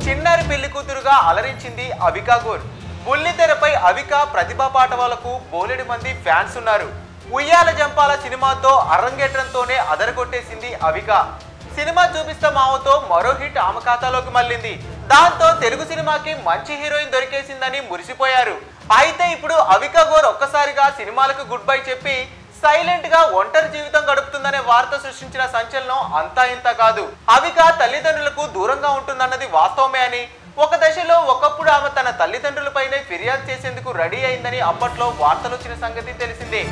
చిన్నారి పెళ్లి కూతురుగా అలరించింది అవికా గోర్ బుల్లితెరపై అవిక ప్రతిభా పాటవాలకు బోలెడు మంది ఫ్యాన్స్ ఉన్నారు ఉయ్యాల జంపాల సినిమాతో అరంగేట్రంతోనే అదరగొట్టేసింది అవిక సినిమా చూపిస్తా మావతో మరో హిట్ ఆమె ఖాతాలోకి మళ్ళింది దాంతో తెలుగు సినిమాకి మంచి హీరోయిన్ దొరికేసిందని మురిసిపోయారు అయితే ఇప్పుడు అవిక గోర్ ఒక్కసారిగా సినిమాలకు గుడ్ బై చెప్పి సైలెంట్ గా ఒంటరి జీవితం గడుపుతుందనే వార్త సృష్టించిన సంచలనం అంతా ఇంత కాదు అవిక తల్లిదండ్రులకు దూరంగా ఉంటుందన్నది వాస్తవమే అని ఒక దశలో ఒకప్పుడు ఆమె తన తల్లిదండ్రులపైనే ఫిర్యాదు చేసేందుకు రెడీ అయిందని అప్పట్లో వార్తలు వచ్చిన సంగతి తెలిసిందే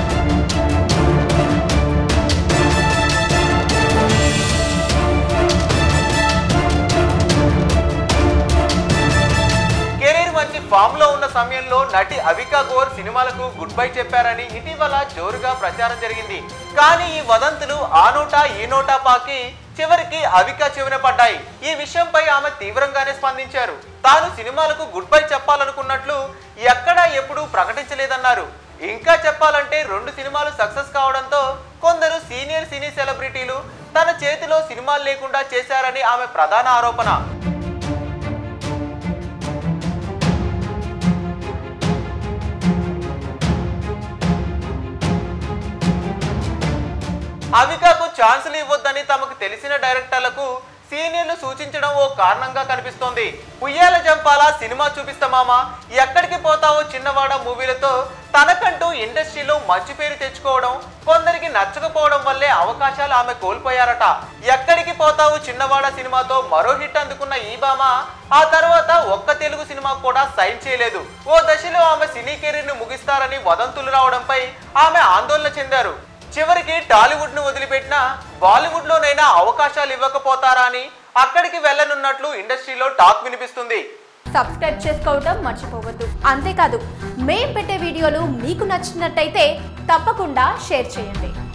కెరీర్ మంచి ఫామ్ లో ఉన్న సమయంలో నటి అవికా గోర్ సినిమాలకు గుడ్ బై చెప్పారని ఇటీవల జోరుగా ప్రచారం జరిగింది కానీ ఈ వదంతులు ఆ నోటా ఈ నోటా పాకి చివరికి అవికా చెవిన పడ్డాయి ఈ విషయంపై ఆమె తీవ్రంగానే స్పందించారు తాను సినిమాలకు గుడ్ బై చెప్పాలనుకున్నట్లు ఎక్కడా ఎప్పుడూ ప్రకటించలేదన్నారు ఇంకా చెప్పాలంటే రెండు సినిమాలు సక్సెస్ కావడంతో కొందరు సీనియర్ సినీ సెలబ్రిటీలు తన చేతిలో సినిమాలు లేకుండా చేశారని ఆమె ప్రధాన ఆరోపణ అవికాకు ఛాన్సులు ఇవ్వొద్దని తమకు తెలిసిన డైరెక్టర్లకు సీనియర్లు సూచించడం ఓ కారణంగా కనిపిస్తోంది ఉయ్యాల జంపాల సినిమా చూపిస్తామామా ఎక్కడికి పోతావో చిన్నవాడ మూవీలతో తనకంటూ ఇండస్ట్రీలో మంచి పేరు తెచ్చుకోవడం కొందరికి నచ్చకపోవడం వల్లే అవకాశాలు ఆమె కోల్పోయారట ఎక్కడికి పోతావు చిన్నవాడ సినిమాతో మరో హిట్ అందుకున్న ఈ భామ ఆ తర్వాత ఒక్క తెలుగు సినిమా కూడా సైన్ చేయలేదు ఓ దశలో ఆమె సినీ కెరీర్ ను ముగిస్తారని వదంతులు రావడంపై ఆమె ఆందోళన చెందారు చివరికి టాలీవుడ్ ను వదిలిపెట్టిన బాలీవుడ్ లోనైనా అవకాశాలు ఇవ్వకపోతారా అని అక్కడికి వెళ్ళనున్నట్లు ఇండస్ట్రీలో టాక్ వినిపిస్తుంది సబ్స్క్రైబ్ చేసుకోవడం మర్చిపోవద్దు అంతేకాదు మేం పెట్టే వీడియోలు మీకు నచ్చినట్టయితే తప్పకుండా షేర్ చేయండి